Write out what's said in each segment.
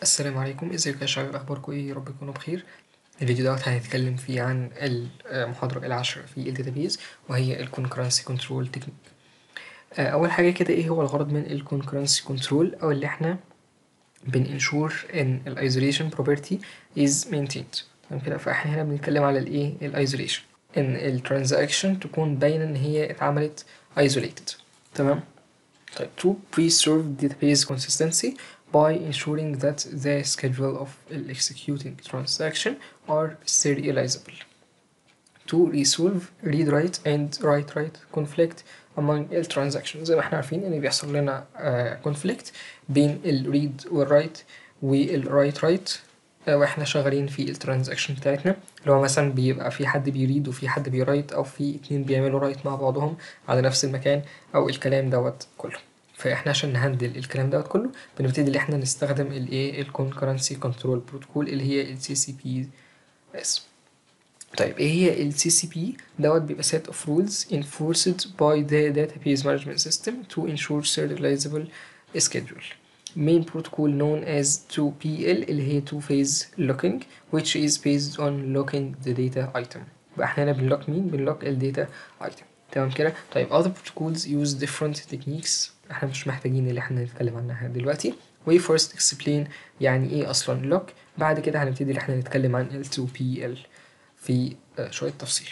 السلام عليكم ازيكم يا شباب اخباركم ايه يا رب تكونوا بخير الفيديو دوت هنتكلم فيه عن المحاضرة العاشرة في الداتابيز وهي الكونكرنسي كنترول تكنيك اول حاجة كده ايه هو الغرض من الكونكرنسي كنترول او اللي احنا بننشور ان الايزوليشن بروبرتي از maintained تمام كده فاحنا هنا بنتكلم على الايه الايزوليشن ان الترانزاكشن تكون باينة ان هي اتعملت isolated تمام طيب to preserve database consistency by ensuring that the schedule of executing transaction are serializable. To resolve read write and write write conflict among the transactions زي ما احنا عارفين ان بيحصل لنا uh, conflict بين ال read وال write وال write write uh, واحنا شغالين في الترانزاكشن بتاعتنا اللي هو مثلا بيبقى في حد بيريد وفي حد بيرايت او في اتنين بيعملوا رايت مع بعضهم على نفس المكان او الكلام دوت كله فاحنا عشان نهندل الكلام دوت كله بنبتدي ان احنا نستخدم الايه الكونكرنسي كنترول بروتوكول اللي هي السي سي بي اس طيب ايه هي السي سي بي دوت بيبقى set of rules enforced by the database management system to ensure serializable schedule main protocol known as 2PL اللي هي two phase locking which is based on locking the data item يبقى احنا هنا بنلوك مين بنلوك الداتا item تمام كده طيب other protocols use different techniques احنا مش محتاجين اللي احنا نتكلم عنها دلوقتي we first explain يعني ايه اصلا lock بعد كده هنبتدي ان احنا نتكلم عن ال 2PL في شوية تفصيل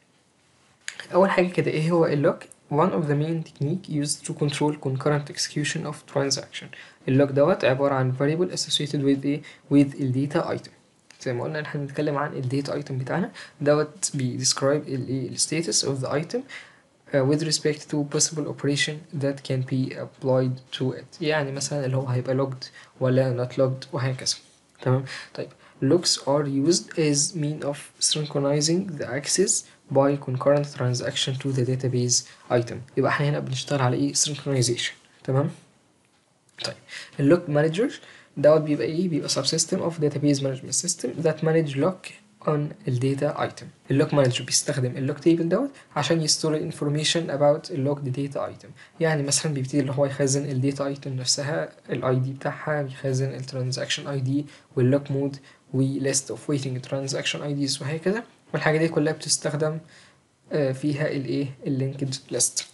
اول حاجة كده ايه هو اللوك one of the main technique used to control concurrent execution of transaction اللوك دوت عبارة عن variable associated with ايه with ال data item زي ما قلنا احنا بنتكلم عن ال data item بتاعنا دوت بي describe ال status of the item Uh, with respect to possible operation that can be applied to it يعني مثلا اللي هو هيبقى logged ولا not logged وهكذا تمام طيب looks are used as mean of synchronizing the access by concurrent transaction to the database item يبقى احنا هنا بنشتغل على ايه synchronization تمام طيب اللوك مانجر دوت بيبقى ايه بيبقى subsystem of database management system that manage lock on الداتا ايتم اللوك مانجر بيستخدم اللوك تيبل دوت عشان يستور الانفورميشن about اللوك داتا ايتم يعني مثلا بيبتدي اللي هو يخزن الداتا ايتم نفسها الاي دي بتاعها بيخزن الترانزاكشن اي دي واللوك مود وليست اوف ويتنج ترانزاكشن اي ديز وهكذا والحاجه دي كلها بتستخدم فيها الايه اللينكد ليست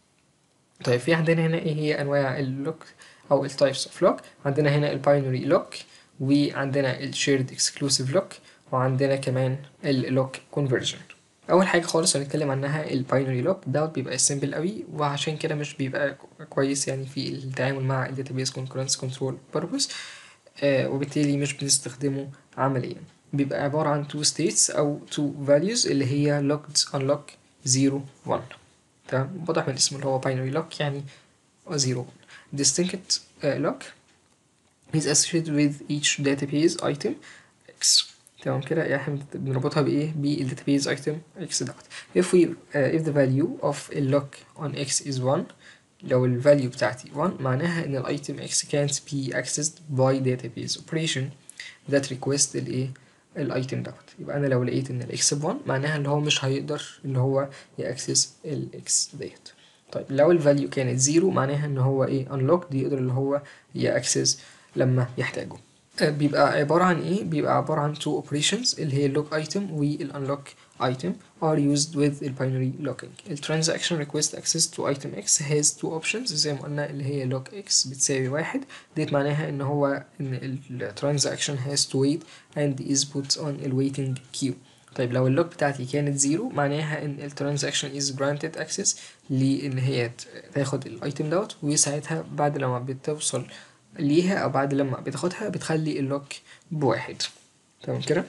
طيب في عندنا هنا ايه هي انواع اللوك او التايبس اوف لوك عندنا هنا الباينري لوك وعندنا الشيرد اكسكلوسيف لوك وعندنا كمان اللوك كونفرجن اول حاجه خالص هنتكلم عنها الباينري لوك دوت بيبقى سيمبل قوي وعشان كده مش بيبقى كويس يعني في التعامل مع الداتابيس كونكرنس كنترول بيربز وبالتالي مش بنستخدمه عمليا بيبقى عباره عن تو ستيتس او تو values اللي هي locked unlock 0 1 تمام واضح من الاسم اللي هو باينري لوك يعني 0 1 distinct uh, lock is associated with each database item x تمام كده يعني احنا بنربطها بايه بالداتابيز ايتم x دوت if we uh, if the value of a lock on x is 1 لو ال value بتاعتي 1 معناها ان الايتم x can't be accessed by database operation that request الايه الايتم دوت يبقى انا لو لقيت ان الاكس ب 1 معناها ان هو مش هيقدر اللي هو ياكسس الاكس ديت طيب لو الفاليو كانت 0 معناها ان هو ايه unlocked يقدر اللي هو ياكسس لما يحتاجه بيبقى عبارة عن ايه؟ بيبقى عبارة عن two operations اللي هي اللوك ايتم والانلوك item are used with the binary locking. ال transaction request access to item x has two options زي ما قلنا اللي هي lock x بتساوي واحد ديت معناها ان هو ان ال transaction has to wait and is put on ال waiting queue. طيب لو اللوك بتاعتي كانت زيرو معناها ان ال transaction is granted access لان هي تاخد الايتم دوت وساعتها بعد لما بتوصل ليها او بعد لما بتاخدها بتخلي اللوك بواحد تمام كده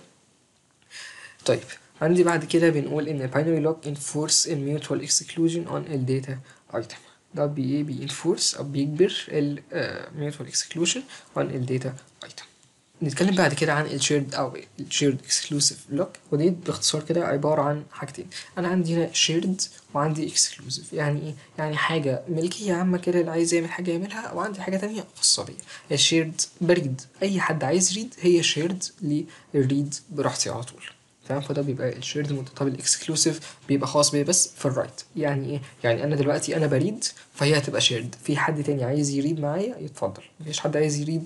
طيب عندي بعد كده بنقول ان binary lock enforce a mutual exclusion on ال data item ده بي ايه بينفورس او بيجبر ال uh, mutual exclusion on ال data item نتكلم بعد كده عن الشيرد او الشيرد اكسكلوسيف لوك ودي باختصار كده عباره عن حاجتين انا عندي هنا شيرد وعندي اكسكلوسيف يعني ايه يعني حاجه ملكيه عامه كده اللي عايز يعمل حاجه يعملها وعندي حاجه تانية خاصه بيا الشيرد بريد اي حد عايز ريد هي شيرد للريد براحتي على طول تمام فده بيبقى الشيرد طب الاكسكلوسيف بيبقى خاص بيا بس في الرايت يعني ايه يعني انا دلوقتي انا بريد فهي هتبقى شيرد في حد تاني عايز يريد معايا يتفضل مفيش حد عايز يريد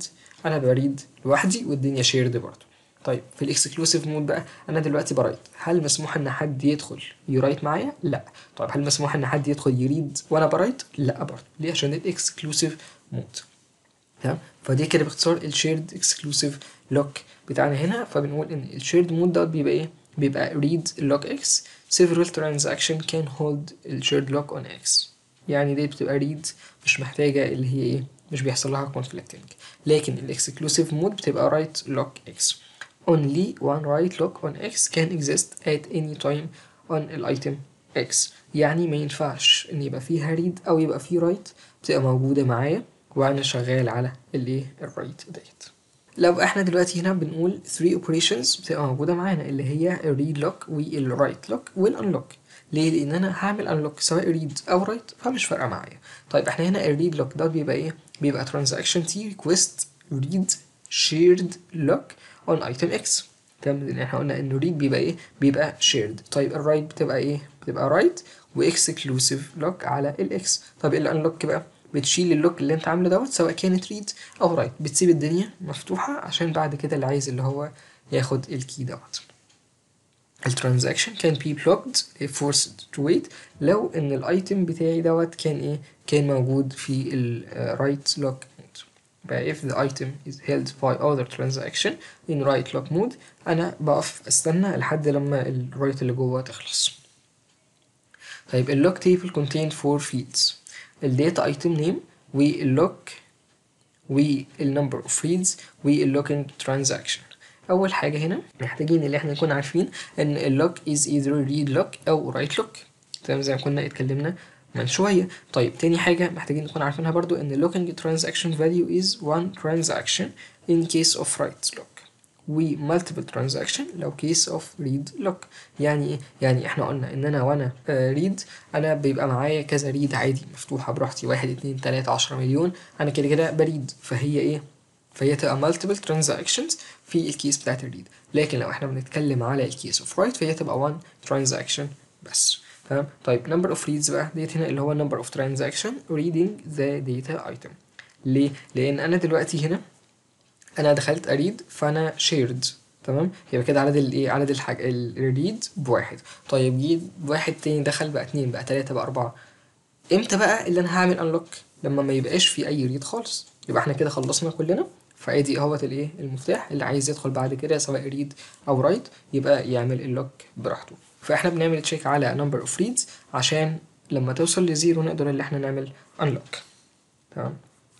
انا بريد لوحدي والدنيا شيرد برضه طيب في الاكسكلوسيف مود بقى انا دلوقتي برايت هل مسموح ان حد يدخل يرايت معايا لا طيب هل مسموح ان حد يدخل يريد وانا برايت لا برضه ليه عشان ده الاكسكلوسيف مود تمام فدي كده باختصار الشيرد اكسكلوسيف لوك بتاعنا هنا فبنقول ان الشيرد مود دوت بيبقى ايه بيبقى read lock x several transaction can hold الشيرد lock on x يعني دي بتبقى read مش محتاجة اللي هي ايه مش بيحصل لها conflicting لكن الاكسكلوسيف مود بتبقى write lock x only one write lock on x can exist at any time on الايتم x يعني ما ينفعش ان يبقى فيها read او يبقى فيه write بتبقى موجودة معايا وانا شغال على الايه الرايت ديت لو احنا دلوقتي هنا بنقول 3 operations بتبقى موجودة معانا اللي هي الريد لوك والرايت لوك والانلوك ليه؟ لأن أنا هعمل انلوك سواء ريد أو رايت فمش فارقة معايا طيب احنا هنا الريد لوك ده بيبقى ايه؟ بيبقى transaction t request read shared lock on item x تمام لأن احنا قلنا إن read بيبقى ايه؟ بيبقى shared طيب الرايت بتبقى ايه؟ بتبقى رايت واكسكلوسيف لوك على الاكس طب الانلوك بقى بتشيل اللوك اللي انت عامله دوت سواء كانت ريد او رايت بتسيب الدنيا مفتوحة عشان بعد كده اللي عايز اللي هو ياخد الكي دوت الترانزاكشن كان بي blocked forced to wait لو ان الايتم بتاعي دوت كان ايه كان موجود في ال right lock mode بقى if the item is held by other transaction in right lock mode انا بقف استنى لحد لما الرايت اللي جوه تخلص طيب اللوك table contained four fields الداتا ايتم نيم واللوك والنمبر اوف ريدز واللوكينج ترانزاكشن اول حاجه هنا محتاجين اللي احنا نكون عارفين ان اللوك از either read lock او write lock تمام زي ما كنا اتكلمنا من شويه طيب تاني حاجه محتاجين نكون عارفينها برضو ان looking transaction value is one transaction in case of write lock و multiple transaction لو case of read lock يعني ايه يعني احنا قلنا ان انا وانا ريد انا بيبقى معايا كذا ريد عادي مفتوحه براحتي واحد اتنين تلاته عشرة مليون انا كده كده بريد فهي ايه فهي تبقى multiple transactions في الكيس بتاعت الريد لكن لو احنا بنتكلم على الكيس اوف رايت فهي تبقى one transaction بس تمام طيب number of reads بقى ديت هنا اللي هو number of transaction reading the data item ليه لان انا دلوقتي هنا انا دخلت اريد فانا شيرد تمام يبقى كده عدد الايه عدد الحاج الريد بواحد طيب جيت واحد تاني دخل بقى اتنين بقى تلاتة بقى اربعة امتى بقى اللي انا هعمل انلوك لما ما يبقاش في اي ريد خالص يبقى احنا كده خلصنا كلنا فادي اهوت الايه المفتاح اللي عايز يدخل بعد كده سواء ريد او رايت يبقى يعمل اللوك براحته فاحنا بنعمل تشيك على نمبر اوف ريدز عشان لما توصل لزيرو نقدر اللي احنا نعمل انلوك تمام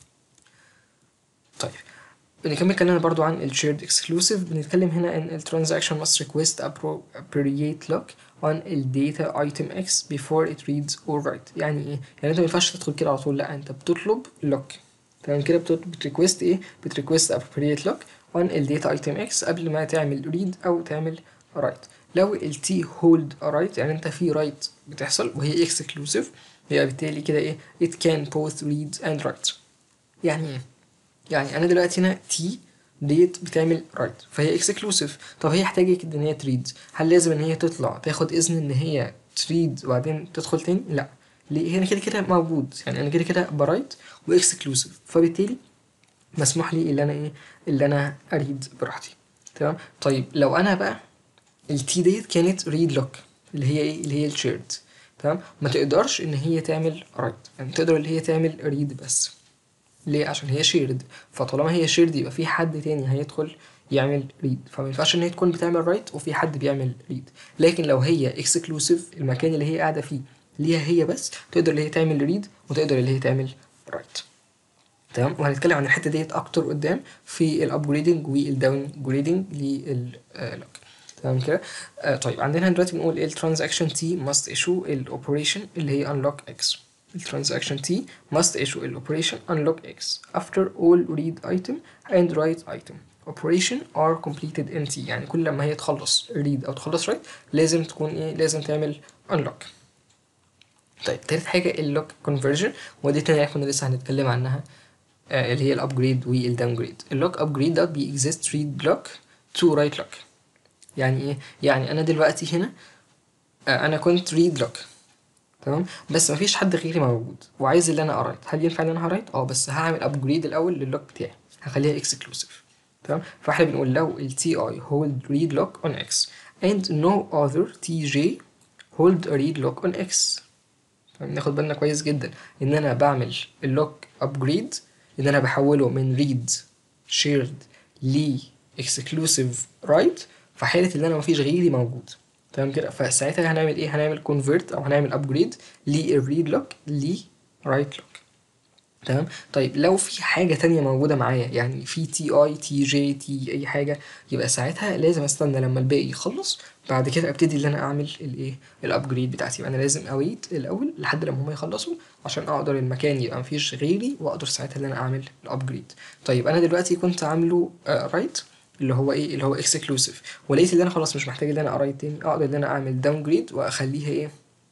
طيب بنكمل كلامنا برضو عن الشيرد اكسكلوسيف بنتكلم هنا ان الترانزاكشن must request appropriate lock on ال data item x before it reads or write يعني ايه يعني انت ما ينفعش تدخل كده على طول لا انت بتطلب لوك تمام كده بتريكوست ايه بتريكوست appropriate lock on ال data item x قبل ما تعمل read او تعمل write لو ال t hold a write يعني انت في write بتحصل وهي exclusive يبقى بالتالي كده ايه it can both read and write يعني ايه يعني انا دلوقتي هنا تي ديت بتعمل رايت فهي اكسكلوسيف طب هي احتاجت ان هي تريد هل لازم ان هي تطلع تاخد اذن ان هي تريد وبعدين تدخل تاني لا ليه هنا كده كده موجود يعني انا كده كده برايت واكسكلوسيف فبالتالي مسموح لي اللي انا ايه اللي انا اريد براحتي تمام طيب لو انا بقى التي ديت كانت ريد لوك اللي هي ايه اللي هي الشيرد تمام ما تقدرش ان هي تعمل رايت يعني تقدر اللي هي تعمل ريد بس ليه عشان هي شيرد فطالما هي شيرد يبقى في حد تاني هيدخل يعمل ريد فما ينفعش ان هي تكون بتعمل رايت وفي حد بيعمل ريد لكن لو هي اكسكلوسيف المكان اللي هي قاعده فيه ليها هي بس تقدر اللي هي تعمل ريد وتقدر اللي هي تعمل رايت تمام وهنتكلم عن الحته ديت اكتر قدام في الابجريدنج والداون جريدنج لللوك تمام كده آه طيب عندنا دلوقتي بنقول الترانزاكشن تي ماست ايشو الاوبريشن اللي هي انلوك اكس transaction T must issue an operation unlock X after all read item and write item operation are completed in T يعني كل لما هي تخلص read أو تخلص write لازم تكون إيه لازم تعمل unlock طيب تالت حاجة اللوك conversion ودي تانية كنا لسه هنتكلم عنها آه اللي هي الابجريد والداونجريد اللوك ابجريد ده بيexist read block to write lock يعني ايه يعني انا دلوقتي هنا آه انا كنت read lock تمام بس مفيش حد غيري موجود وعايز اللي انا ارايت هل ينفع ان انا هرايت اه بس هعمل ابجريد الاول لللوك بتاعي هخليها اكسكلوسيف تمام فاحنا بنقول لو ال ti hold read lock on x and no other tj hold a read lock on x ناخد بالنا كويس جدا ان انا بعمل اللوك ابجريد ان انا بحوله من read shared ل exclusive write في حالة ان انا مفيش غيري موجود تمام كده فساعتها هنعمل ايه هنعمل كونفرت او هنعمل ابجريد للريد لوك لرايت لوك تمام طيب لو في حاجة تانية موجودة معايا يعني في تي اي تي جي تي اي حاجة يبقى ساعتها لازم استنى لما الباقي يخلص بعد كده ابتدي ان انا اعمل الايه الابجريد بتاعتي يبقى انا لازم اويت الاول لحد لما هما يخلصوا عشان اقدر المكان يبقى مفيش غيري واقدر ساعتها ان انا اعمل الابجريد طيب انا دلوقتي كنت عامله رايت اللي هو ايه اللي هو اكسكلوسيف ولقيت ان انا خلاص مش محتاج ان انا ارايت تاني اقدر ان انا اعمل داون جريد واخليها ايه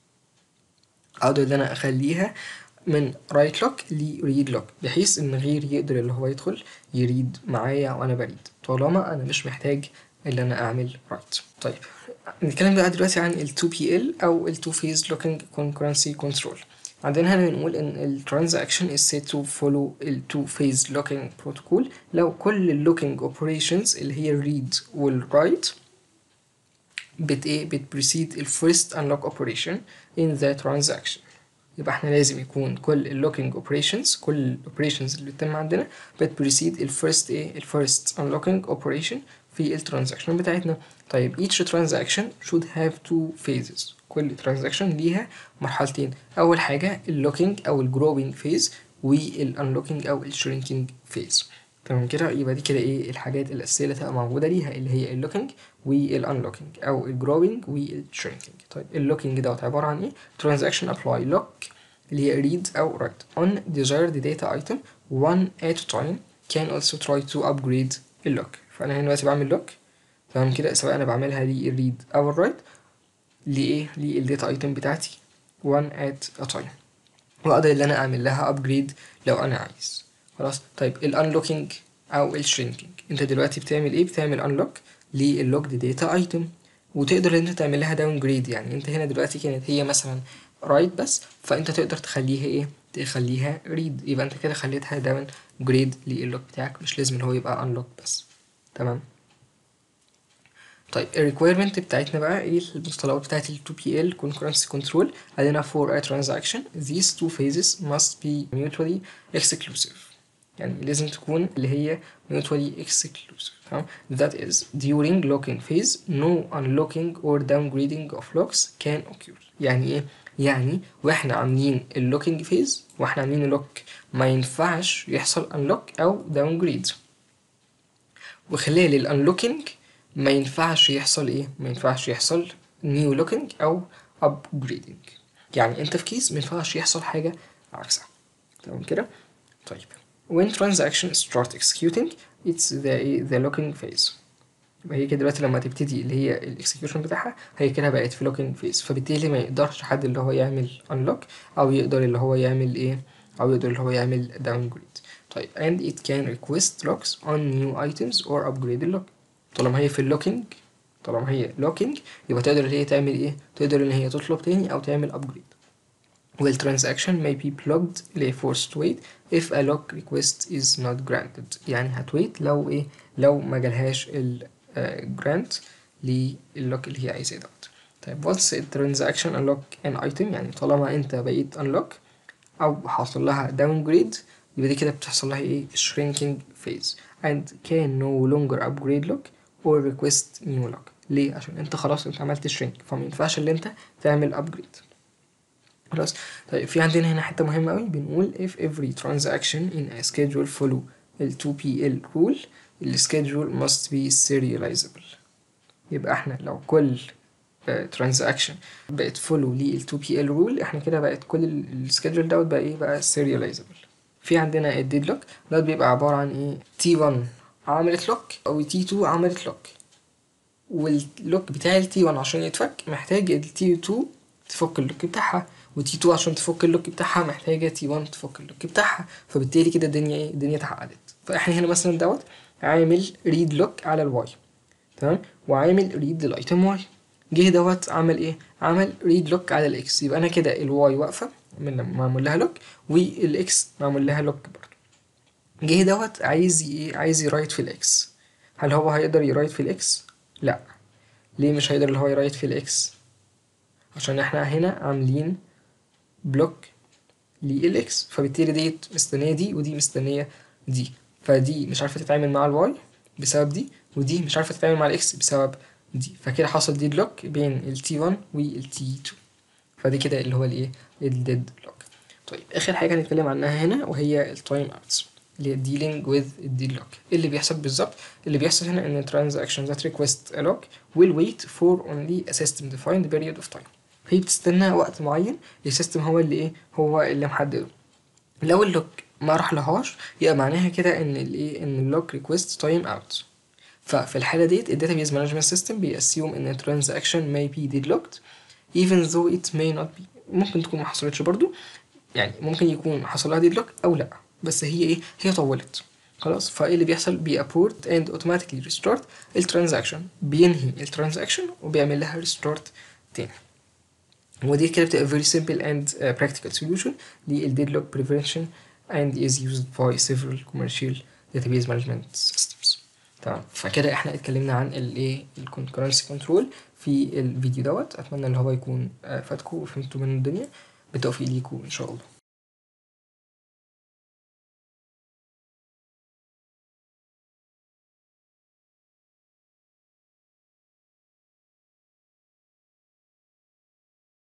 اقدر ان انا اخليها من رايت لوك لريد لوك بحيث ان غيري يقدر اللي هو يدخل يريد معايا وانا بريد طالما انا مش محتاج ان انا اعمل رايت طيب نتكلم بقى دلوقتي عن ال 2PL او ال Two Phase Locking Concurrency Control عندنا هنا بنقول ان ال transaction is said to follow ال two phase locking protocol لو كل ال locking operations اللي هي read وال write بت ايه بت precede ال first unlock operation in the transaction يبقى احنا لازم يكون كل ال locking operations كل ال operations اللي بتتم عندنا بت precede ال first ايه ال first unlocking operation في ال transaction بتاعتنا طيب each transaction should have two phases كل transaction ليها مرحلتين أول حاجة اللوكينج أو الجروينج فيز والانلوكينج أو الشرينكينج فيز تمام كده يبقى دي كده ايه الحاجات الأساسية اللي تبقى موجودة ليها اللي هي اللوكينج والانلوكينج أو الجروينج والشرينكينج طيب اللوكينج دوت عبارة عن ايه transaction apply lock اللي هي read أو write on desired data item one at a time can also try to upgrade اللوك فأنا هنا دلوقتي بعمل لوك تمام كده سواء أنا بعملها للريد أو الرايت لإيه للداتا ايتم بتاعتي one at a time وأقدر إن أنا أعمل لها upgrade لو أنا عايز خلاص طيب ال unlocking أو ال shrinking أنت دلوقتي بتعمل إيه بتعمل unlock للlocked داتا ايتم وتقدر إن أنت تعمل لها downgrade يعني أنت هنا دلوقتي كانت هي مثلا رايت بس فأنت تقدر تخليها إيه تخليها read يبقى أنت كده خليتها downgrade للlock بتاعك مش لازم إن هو يبقى unlock بس تمام طيب الريكويرمنت بتاعتنا بقى ايه المتطلبات بتاعت ال 2PL concurrency control عندنا for a transaction these two phases must be mutually exclusive يعني لازم تكون اللي هي mutually exclusive تمام that is during locking phase no unlocking or downgrading of locks can occur يعني ايه يعني واحنا عاملين اللوكينج فيز واحنا عاملين لوك ما ينفعش يحصل unlock او downgrade وخلال الانلوكينج ما ينفعش يحصل ايه ما ينفعش يحصل نيو لوكينج او ابجريدنج يعني انت في كيس ما ينفعش يحصل حاجه عكسها تمام كده طيب when transaction start executing it's the the locking phase يبقى هي كده دلوقتي لما تبتدي اللي هي الاكسكيوشن بتاعها هي كده بقت في لوكينج فيز فبالتالي ما يقدرش حد اللي هو يعمل unlock او يقدر اللي هو يعمل ايه او يقدر اللي هو يعمل downgrade طيب and it can request locks on new items or upgrade the lock طالما هي في اللوكينج طالما هي لوكينج يبقى تقدر اللي هي تعمل ايه تقدر ان هي تطلب تاني او تعمل ابجريد والtransaction may be plugged ل forced wait if a lock request is not granted يعني هتويت لو ايه لو ما جالهاش ال grant للوك اللي هي عايزاه دوت طيب once the transaction unlock an item يعني طالما انت بقيت unlock او حاصل لها downgrade يبقى دي كده بتحصل لها ايه shrinking phase and can no longer upgrade lock or request new lock ليه عشان انت خلاص انت عملت shrink فما ينفعش اللي انت تعمل upgrade خلاص طيب في عندنا هنا حته مهمه قوي بنقول if every transaction in a schedule follow ال 2PL rule ال schedule must be serializable يبقى احنا لو كل ترانزاكشن بقت فولو لل 2PL rule احنا كده بقت كل السكيدجول دوت بقى ايه بقى serializable في عندنا الديد لوك ده بيبقى عبارة عن ايه تي 1 عملت لوك او تي 2 عملت لوك واللوك بتاع التي 1 عشان يتفك محتاج التي 2 تفك اللوك بتاعها وتي 2 عشان تفك اللوك بتاعها محتاجة تي 1 تفك اللوك بتاعها فبالتالي كده الدنيا ايه الدنيا اتعقدت فاحنا هنا مثلا دوت عامل ريد لوك على الواي تمام وعامل ريد للايتم واي جه دوت عمل ايه عمل ريد لوك على الاكس يبقى انا كده الواي واقفه من معمول لها لوك والاكس معمول لها لوك برضه جه دوت عايز ايه عايز يرايت في الاكس هل هو هيقدر يرايت في الاكس لا ليه مش هيقدر اللي هو يرايت في الاكس عشان احنا هنا عاملين بلوك للاكس فبالتالي ديت مستنيه دي ودي مستنيه دي فدي مش عارفه تتعامل مع الواي بسبب دي ودي مش عارفه تتعامل مع الاكس بسبب دي فكده حصل ديد لوك بين ال T1 وال T2 فدي كده اللي هو الايه الديد لوك طيب اخر حاجه هنتكلم عنها هنا وهي التايم اوتس اللي هي dealing with الديد لوك ايه اللي بيحصل بالظبط اللي بيحصل هنا ان transaction that request a lock will wait for only a system defined period of time هي بتستنى وقت معين السيستم هو اللي ايه هو اللي محدده لو اللوك ما راح لهاش يبقى معناها كده ان الايه ان اللوك ريكويست تايم اوت ففي الحالة ديت ال database management system بيأسيوم إن transaction may be deadlocked even though it may not be ممكن تكون ما حصلتش برضو يعني ممكن يكون حصل لها deadlock أو لأ بس هي إيه هي طولت خلاص فإيه اللي بيحصل بي abort and automatically restart الترانزاكشن بينهي الترانزاكشن وبيعمل لها restart تاني ودي كده بتبقى very simple and uh, practical solution لل deadlock prevention and is used by several commercial database management systems تمام فكده احنا اتكلمنا عن الايه الكونكرنسي كنترول في الفيديو دوت اتمنى ان هو يكون فاتكم وفهمتوا من الدنيا بالتوفيق ليكم ان شاء الله